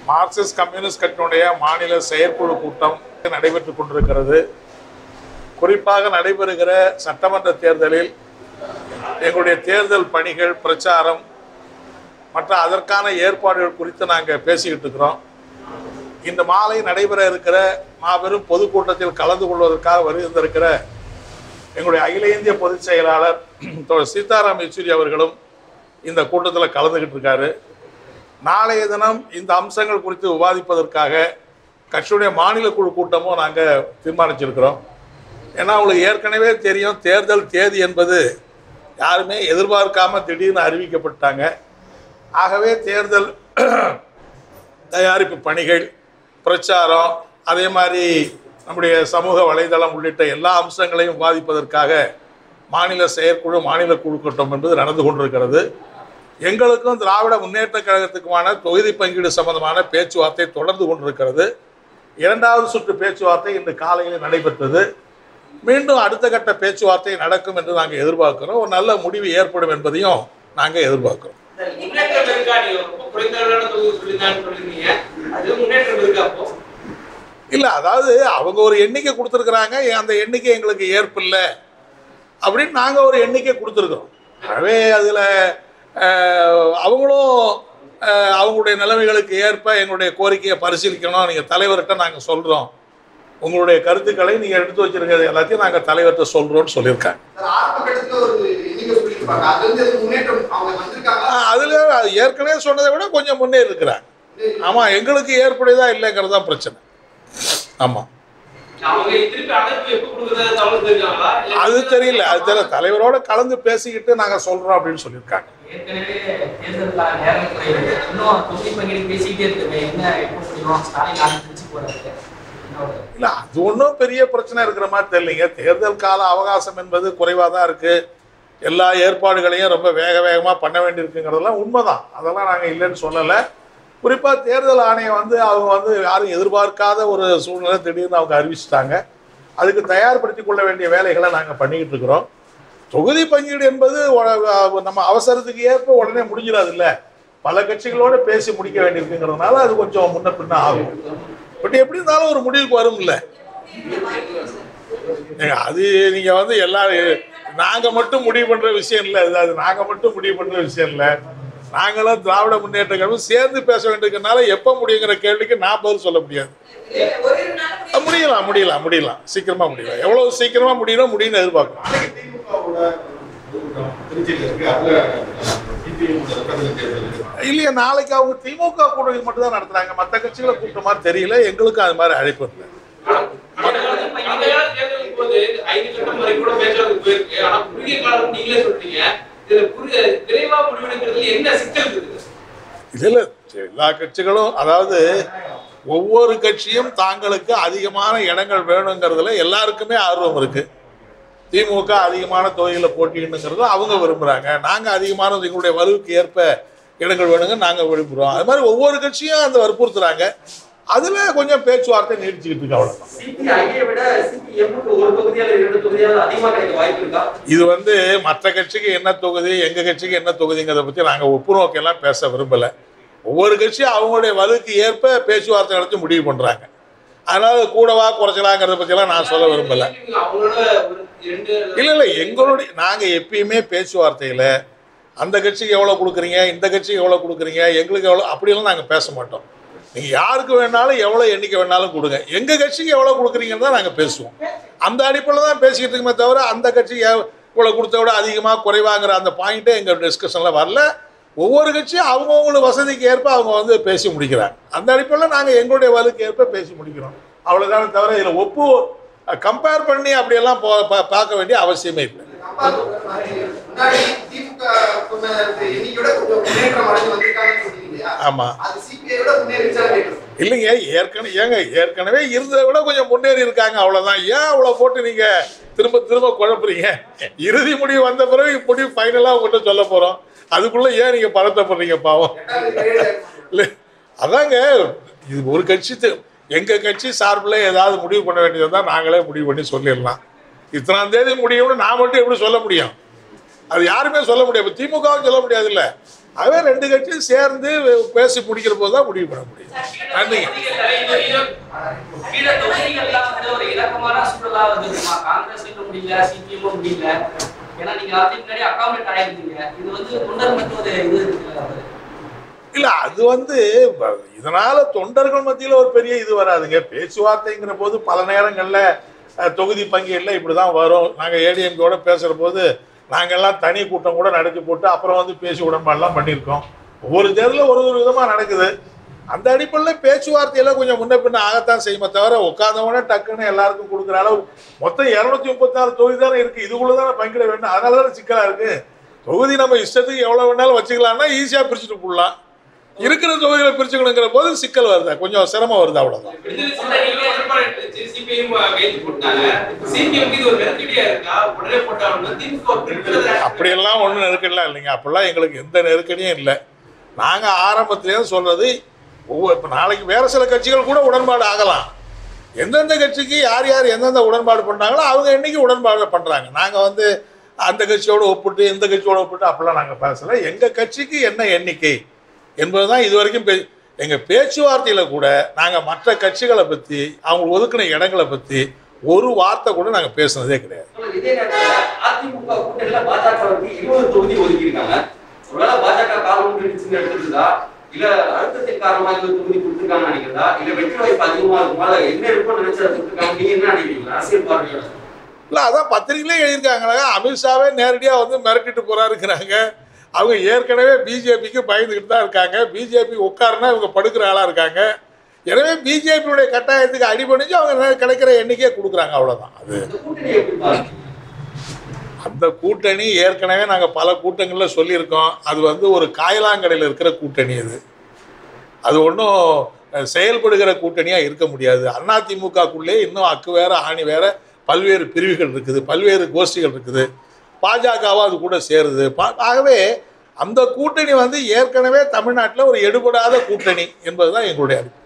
Marxist communist கட்சியினுடைய மாநில செயற்குழு கூட்டம் நடைபெற்றுக் கொண்டிருக்கிறது குறிப்பாக நடைபெறுகிற சட்டமன்ற தேர்தலில் எங்களுடைய தேர்தல் பணிகள் பிரச்சாரம் மற்ற அதற்கான ஏற்பாடுகள் குறித்து நாங்கள் பேசிக்கிட்டு இருக்கிறோம் இந்த மாலை நடைபெற இருக்கிற மாபெரும் பொதுக்கூட்டத்தில் கலந்து கொள்வதற்காக வருகின்றிருக்கிற எங்களுடைய அகில இந்திய பொதுச் செயலாளர் தோழர் சீதாராம் யெச்சூரி அவர்களும் இந்த கூட்டத்தில் கலந்துக்கிட்டு இருக்காரு நாளைய தினம் இந்த அம்சங்கள் குறித்து விவாதிப்பதற்காக கட்சியுடைய மாநில குழு கூட்டமும் நாங்கள் தீர்மானிச்சிருக்கிறோம் ஏன்னா உங்களுக்கு ஏற்கனவே தெரியும் தேர்தல் தேதி என்பது யாருமே எதிர்பார்க்காம திடீர்னு அறிவிக்கப்பட்டாங்க ஆகவே தேர்தல் தயாரிப்பு பணிகள் பிரச்சாரம் அதே மாதிரி நம்முடைய சமூக வலைதளம் உள்ளிட்ட எல்லா அம்சங்களையும் விவாதிப்பதற்காக மாநில செயற்குழு மாநில குழு கூட்டம் என்பது நடந்து கொண்டிருக்கிறது எங்களுக்கும் திராவிட முன்னேற்ற கழகத்துக்குமான தொகுதி பங்கீடு சம்பந்தமான பேச்சுவார்த்தை தொடர்ந்து கொண்டிருக்கிறது இரண்டாவது சுற்று பேச்சுவார்த்தை இன்று காலையில் நடைபெற்றது மீண்டும் அடுத்த கட்ட பேச்சுவார்த்தை நடக்கும் என்று நாங்கள் எதிர்பார்க்கிறோம் ஒரு நல்ல முடிவு ஏற்படும் என்பதையும் நாங்கள் எதிர்பார்க்கிறோம் முன்னேற்றம் இருக்கா நீங்க ரொம்ப குறைந்த அளவிலான தொகுதி சொல்லியிருந்தான்னு சொல்லிருந்தீங்க அது முன்னேற்றம் இருக்கா அப்போ இல்லை அதாவது அவங்க ஒரு எண்ணிக்கை கொடுத்துருக்குறாங்க அந்த எண்ணிக்கை எங்களுக்கு ஏற்பில்லை அப்படின்னு நாங்கள் ஒரு எண்ணிக்கை கொடுத்துருக்குறோம் ஆகவே அதில் அவங்களும் அஹ், அவங்களுடைய நிலைமைகளுக்கு ஏற்ப எங்களுடைய கோரிக்கையை பரிசீலிக்கணும் நீங்கள் தலைவர்கிட்ட நாங்கள் சொல்கிறோம் உங்களுடைய கருத்துக்களை நீங்கள் எடுத்து வச்சிருக்கிறது எல்லாத்தையும் நாங்கள் தலைவர்கிட்ட சொல்கிறோன்னு சொல்லியிருக்காங்க சார், ஆரம்ப கட்டத்துல ஒரு எண்ணிக்கை சொல்லியிருப்பாங்க அதுல இருந்து எதுவும் முன்னேற்றம் அவங்க வந்திருக்காங்க அதில் ஏற்கனவே சொன்னதை விட கொஞ்சம் முன்னேறி இருக்கிறாங்க ஆமாம் எங்களுக்கு ஏற்புடையதா இல்லைங்கிறது தான் பிரச்சனை ஆமாம் அவங்க திருப்பி அழைப்பு எப்ப கொடுக்குறதா தகவல் தெரிஞ்சாங்களா இல்ல அது தெரியல அது தெரியல தலைவரோட கலந்து பேசிக்கிட்டு நாங்கள் சொல்கிறோம் அப்படின்னு சொல்லியிருக்காங்க ஏற்கனவே தேர்தலுக்கான நேரம் குறையுது இன்னும் தொகுதி பங்கீடு பேசிக்கிட்டே இருக்குமே என்ன எப்போ முடியும் ஸ்டாலின் நாளைக்கு திருச்சி போறாரு என்ன ஒரு- இல்லை அது ஒன்றும் பெரிய பிரச்சனை இருக்கிற மாதிரி தெரியலைங்க தேர்தல் கால அவகாசம் என்பது குறைவாக தான் இருக்குது எல்லா ஏற்பாடுகளையும் ரொம்ப வேக வேகமாக பண்ண வேண்டியிருக்குங்கிறதெல்லாம் உண்மைதான் அதெல்லாம் நாங்கள் இல்லைன்னு சொல்லலை குறிப்பாக தேர்தல் ஆணையம் வந்து அவங்க வந்து யாரும் எதிர்பார்க்காத ஒரு சூழ்நிலை திடீர்னு அவங்க அறிவிச்சிட்டாங்க அதுக்கு தயார்படுத்திக் கொள்ள வேண்டிய வேலைகளை நாங்கள் பண்ணிக்கிட்டு இருக்கிறோம் தொகுதி பங்கீடு என்பது உ- நம்ம அவசரத்துக்கு ஏற்ப உடனே முடிஞ்சிடாது இல்லை பல கட்சிகளோடு பேசி முடிக்க வேண்டியிருக்குங்கிறதுனால அது கொஞ்சம் முன்ன பின்ன ஆகும் பட் எப்படி இருந்தாலும் ஒரு முடிவுக்கு வரும்ல ஏங்க, அது நீங்க வந்து எல்லாரும் நாங்க மட்டும் முடிவு பண்ற விஷயம் இல்லை அது அது நாங்க மட்டும் முடிவு பண்ற விஷயம் இல்லை நாங்களும் திராவிட முன்னேற்ற கழகம் சேர்ந்து பேச வேண்டியிருக்கனால எப்ப முடியுங்கிற கேள்விக்கு நான் பதில் சொல்ல முடியாது அஹ் முடியலாம் முடியலாம் முடியலாம் சீக்கிரமா முடியலாம் எவ்வளவு சீக்கிரமா முடியணும் முடியும்னு எதிர்பார்க்கணும் நாளைக்கு திமுகவோட பொதுக்கூட்டம் திருச்சியில் இருக்கு அதுல சிபிஎம் தேர்தல் இருக்கு இல்லையா நாளைக்கு அவங்க திமுக கூட்டணி மட்டும் தான் நடத்துறாங்க மற்ற கட்சிகளை கூப்பிட்ட மாதிரி தெரியல எங்களுக்கும் அது மாதிரி அழைப்பு இல்லை கடந்த காலத்துல கடந்த கால தேர்தலுக்கு போது ஐந்து கட்டம் வரை கூட பேச்சுவார்த்தை போயிருக்கு ஆனா குறுகிய காலம் நீங்களே சொல்றீங்க இதுல குறுகிய விரைவா முடிவெடுக்கிறதுல என்ன சிக்கல் இருக்குது இதில் எல்லா கட்சிகளும் அதாவது ஒவ்வொரு கட்சியும் தாங்களுக்கு அதிகமான இடங்கள் வேணுங்கிறதுல எல்லாருக்குமே ஆர்வம் இருக்கு திமுக அதிகமான தொகையில் போட்டியிடுங்கிறது அவங்க விரும்புகிறாங்க நாங்கள் அதிகமான எங்களுடைய வலுவுக்கு ஏற்ப இடங்கள் வேணுங்க நாங்கள் விரும்புகிறோம் அது மாதிரி ஒவ்வொரு கட்சியும் அந்த வற்புறுத்துறாங்க அதில் கொஞ்சம் பேச்சுவார்த்தை நீடிச்சுக்கிட்டு இருக்கு அவ்வளோதான் சிபிஐயை விட சிபிஎம்முக்கு ஒரு தொகுதியால இரண்டு தொகுதியால அதிகமா கிடைக்க வாய்ப்பு இருக்கா இது வந்து மற்ற கட்சிக்கு என்ன தொகுதி எங்கள் கட்சிக்கு என்ன தொகுதிங்கிறத பற்றி நாங்கள் ஒப்புநோக்கெல்லாம் பேச விரும்பலை ஒவ்வொரு கட்சியும் அவங்களுடைய வலுக்கு ஏற்ப பேச்சுவார்த்தை நடத்தி முடிவு பண்ணுறாங்க அதனால் கூடவா குறைச்சலாங்கிறத பற்றிலாம் நான் சொல்ல விரும்பலை அவங்களோட ஒரு இரண்டு இல்லை இல்லை எங்களுடைய நாங்கள் எப்பயுமே பேச்சுவார்த்தையில் அந்த கட்சிக்கு எவ்வளோ கொடுக்குறீங்க இந்த கட்சிக்கு எவ்வளோ கொடுக்குறீங்க எங்களுக்கு எவ்வளோ அப்படியெல்லாம் நாங்கள் பேச மாட்டோம் நீங்கள் யாருக்கு வேணாலும் எவ்வளோ எண்ணிக்கை வேணாலும் கொடுங்க எங்கள் கட்சிக்கு எவ்வளோ கொடுக்குறீங்கன்னு தான் நாங்கள் பேசுவோம் அந்த அடிப்படையில் தான் பேசிக்கிட்டு இருக்கோமே தவிர அந்த கட்சிக்கு எவ்- இவ்வளோ கொடுத்த விட அதிகமாக குறைவாங்கிற அந்த பாயிண்ட்டே எங்கள் டிஸ்கஷனில் வரல ஒவ்வொரு கட்சியும் அவங்கவுங்களுக்கு வசதிக்கு ஏற்ப அவங்க வந்து பேசி முடிக்கிறாங்க அந்த அடிப்படையில் நாங்கள் எங்களுடைய வலுக்கு ஏற்ப பேசி முடிக்கிறோம் அவ்வளோதானே தவிர இதில் ஒப்பு கம்பேர் பண்ணி அப்படியெல்லாம் போ பா- பார்க்க வேண்டிய அவசியமே இல்லை முன்னாடி திமுக சொன்ன எண்ணிக்கையோட கொஞ்சம் முன்னேற்றம் அடைஞ்சு வந்திருக்காங்கன்னு சொன்னீங்க இல்லையா ஆமாம் அது சிபிஐ விட முன்னேறிச்சான்னு கேட்கிறேன் இல்லைங்க ஏற்கனவே ஏங்க ஏற்கனவே இருந்ததை விட கொஞ்சம் முன்னேறி இருக்காங்க அவ்வளோதான் ஏன் அவ்வளோ போட்டு நீங்கள் திரும்ப திரும்ப குழப்புறீங்க இறுதி முடிவு வந்த பிறகு முடிவு ஃபைனலாக உங்கள்கிட்ட சொல்ல போகிறோம் அதுக்குள்ளே ஏன் நீங்கள் பதட்டப்படுறீங்க பாவம் எட்டாவது period இல்லை அதாங்க இது ஒரு கட்சி தி- எங்க கட்சி சார்பில் ஏதாவது முடிவு பண்ண வேண்டியது தான் நாங்களே முடிவு பண்ணி சொல்லிடலாம் இத்தனாம் தேதி முடியும்னு நான் மட்டும் எப்படி சொல்ல முடியும் அது யாருமே சொல்ல முடியாது இப்போ திமுகவும் சொல்ல முடியாதுல்ல ஆகவே ரெண்டு கட்சியும் சேர்ந்து பேசி முடிக்கிற போது தான் முடிவு பண்ண முடியும் நன்றிங்க கீழ தொகுதிகள்லாம் வந்து ஒரு இலக்கமான சூழலா வந்துருக்குமா காங்கிரஸ் முடியல சிபிஎம் முடியல ஏன்னா நீங்க அதுக்கு முன்னாடி அக்காமடேட் ஆயிருந்தீங்க இது வந்து தொண்டர் மட்டும் ஒரு இது இருக்குல்ல அது. இல்ல அது வந்து ப- இதனால தொண்டர்கள் மத்தியில ஒரு பெரிய இது வராதுங்க பேச்சுவார்த்தைங்கிற போது பல நேரங்கள்ல அஹ், தொகுதி பங்கீடுல இப்படிதான் வரும் நாங்க ஏடிஎம்கோட பேசுற போது நாங்கெல்லாம் தனி கூட்டம் கூட நடத்தி போட்டு அப்புறம் வந்து பேசி உடன்பாடுலாம் பண்ணியிருக்கோம் ஒவ்வொரு தேர்தலும் ஒரு ஒரு விதமா நடக்குது அந்த அடிப்படையில் பேச்சுவார்த்தையில கொஞ்சம் முன்ன பின்ன ஆகத்தான் செய்யுமே தவிர உட்காந்தவொடனே டக்குன்னு எல்லாருக்கும் கொடுக்குற அளவு மொத்தம் இரநூத்தி முப்பத்தாறு தொகுதி தானே இருக்கு இதுக்குள்ள தானே பங்கிட வேண்டும் அதனால தானே சிக்கலா இருக்கு தொகுதி நம்ம இஷ்டத்துக்கு எவ்வளவு வேணாலும் வச்சுக்கலாம்னா ஈஸியா பிரிச்சுட்டு போடலாம் இருக்கிற தொகுதிகளை பிரிச்சுக்கணுங்கிற போது சிக்கல் வருதா கொஞ்சம் சிரமம் வருது அவ்வளவுதான் விடுதலை சிறுத்தைகள் உடன்பாடு எடுத்துச்சு, CPM கைது போட்டாங்க. CPM க்கு இது ஒரு நெருக்கடியா இருக்கா? உடனே போட்டாங்கன்னா திமுக ஒரு பிரிக்கிறது அப்படியெல்லாம் ஒன்றும் நெருக்கடிலாம் இல்லைங்க அப்படிலாம் எங்களுக்கு எந்த நெருக்கடியும் இல்லை நாங்கள் ஆரம்பத்திலேயே சொல்றது ஒவ்வொரு இப்போ நாளைக்கு வேற சில கட்சிகள் கூட உடன்பாடு ஆகலாம் எந்தெந்த கட்சிக்கு யார் யார் எந்தெந்த உடன்பாடு பண்ணாங்களோ அவங்க என்னைக்கு உடன்பாடு பண்ணுறாங்க நாங்கள் வந்து அந்த கட்சியோட ஒப்பிட்டு இந்த கட்சியோட ஒப்பிட்டு அப்படிலாம் நாங்கள் பேசலை எங்கள் கட்சிக்கு என்ன எண்ணிக்கை என்பது தான் இது வரைக்கும் பே எங்கள் பேச்சுவார்த்தையில் கூட நாங்கள் மற்ற கட்சிகளை பற்றி அவங்க ஒதுக்கின இடங்களை பற்றி ஒரு வார்த்தை கூட நாங்கள் பேசுனதே கிடையாது ஆனால் இதே நேரத்துல அதிமுக கூட்டணியில பாஜகவுக்கு இருபது தொகுதி ஒதுக்கியிருக்காங்க ஒருவேளை பாஜக காலம் பிடிச்சுன்னு எடுத்துருந்தா இல்ல அழுத்தத்தின் காரணமா இருபது தொகுதி கொடுத்துருக்காங்கன்னு நினைக்கிறதா இல்ல வெற்றி வாய்ப்பு அதிகமா இருக்குமா இல்ல என்ன இருக்கும்னு நினைச்சு அதை கொடுத்துருக்காங்க நீங்க என்ன நினைக்கிறீங்க அரசியல் பார்வையோட இல்லை அதான் பத்திரிகையிலே எழுதியிருக்காங்களே அமித்ஷாவே நேரடியாக வந்து மிரட்டிட்டு போறாருங்கிறாங்க அவங்க ஏற்கனவே பிஜேபிக்கு பயந்துக்கிட்டு தான் இருக்காங்க பிஜேபி உட்காருனா இவங்க படுக்கிற ஆளாக இருக்காங்க எனவே பிஜேபியுடைய கட்டாயத்துக்கு அடிபணிஞ்சு அவங்க நெ- கிடைக்கிற எண்ணிக்கையை கொடுக்குறாங்க அவ்வளோதான் அது இந்த கூட்டணி எப்படி பாருங்க அந்த கூட்டணி ஏற்கனவே நாங்கள் பல கூட்டங்களில் சொல்லியிருக்கோம் அது வந்து ஒரு காயலாங்கடையில் இருக்கிற கூட்டணி அது அது ஒன்றும் செயல்படுகிற கூட்டணியாக இருக்க முடியாது அதிமுகக்குள்ளே இன்னும் அக்கு வேற ஆணி வேற பல்வேறு பிரிவுகள் இருக்குது பல்வேறு கோஷ்டிகள் இருக்குது பாஜகவும் அது கூட சேருது பா- ஆகவே அந்த கூட்டணி வந்து ஏற்கனவே தமிழ்நாட்டில் ஒரு எடுபடாத கூட்டணி என்பதுதான் எங்களுடைய அறிவு